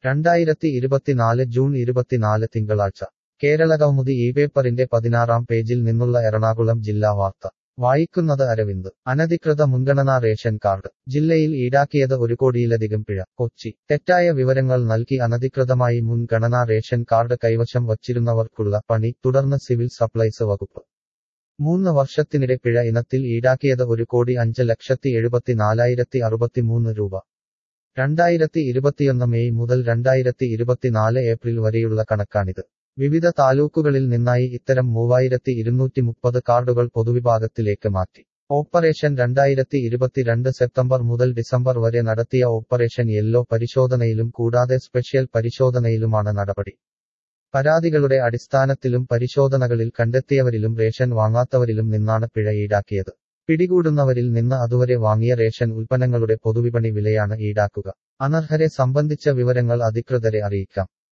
രണ്ടായിരത്തി ഇരുപത്തിനാല് ജൂൺ ഇരുപത്തിനാല് തിങ്കളാഴ്ച കേരളകൗമുദി ഈ പേപ്പറിന്റെ പതിനാറാം പേജിൽ നിന്നുള്ള എറണാകുളം ജില്ലാ വാർത്ത വായിക്കുന്നത് അരവിന്ദ് അനധികൃത മുൻഗണനാ റേഷൻ കാർഡ് ജില്ലയിൽ ഈടാക്കിയത് ഒരു കോടിയിലധികം പിഴ കൊച്ചി തെറ്റായ വിവരങ്ങൾ നൽകി അനധികൃതമായി മുൻഗണനാ റേഷൻ കാർഡ് കൈവശം വച്ചിരുന്നവർക്കുള്ള പണി തുടർന്ന് സിവിൽ സപ്ലൈസ് വകുപ്പ് മൂന്ന് വർഷത്തിനിടെ പിഴ ഇനത്തിൽ ഈടാക്കിയത് ഒരു കോടി അഞ്ച് ലക്ഷത്തി എഴുപത്തിനാലായിരത്തി അറുപത്തിമൂന്ന് രൂപ രണ്ടായിരത്തി ഇരുപത്തിയൊന്ന് മെയ് മുതൽ രണ്ടായിരത്തി ഇരുപത്തിനാല് ഏപ്രിൽ വരെയുള്ള കണക്കാണിത് വിവിധ താലൂക്കുകളിൽ നിന്നായി ഇത്തരം മൂവായിരത്തി ഇരുന്നൂറ്റി മുപ്പത് കാർഡുകൾ പൊതുവിഭാഗത്തിലേക്ക് മാറ്റി ഓപ്പറേഷൻ രണ്ടായിരത്തി ഇരുപത്തിരണ്ട് സെപ്റ്റംബർ മുതൽ ഡിസംബർ വരെ നടത്തിയ ഓപ്പറേഷൻ യെല്ലോ പരിശോധനയിലും കൂടാതെ സ്പെഷ്യൽ പരിശോധനയിലുമാണ് നടപടി പരാതികളുടെ അടിസ്ഥാനത്തിലും പരിശോധനകളിൽ കണ്ടെത്തിയവരിലും റേഷൻ വാങ്ങാത്തവരിലും നിന്നാണ് പിഴ ഈടാക്കിയത് പിടികൂടുന്നവരിൽ നിന്ന് അതുവരെ വാങ്ങിയ റേഷൻ ഉൽപ്പന്നങ്ങളുടെ പൊതുവിപണി വിലയാണ് ഈടാക്കുക അനർഹരെ സംബന്ധിച്ച വിവരങ്ങൾ അധികൃതരെ അറിയിക്കാം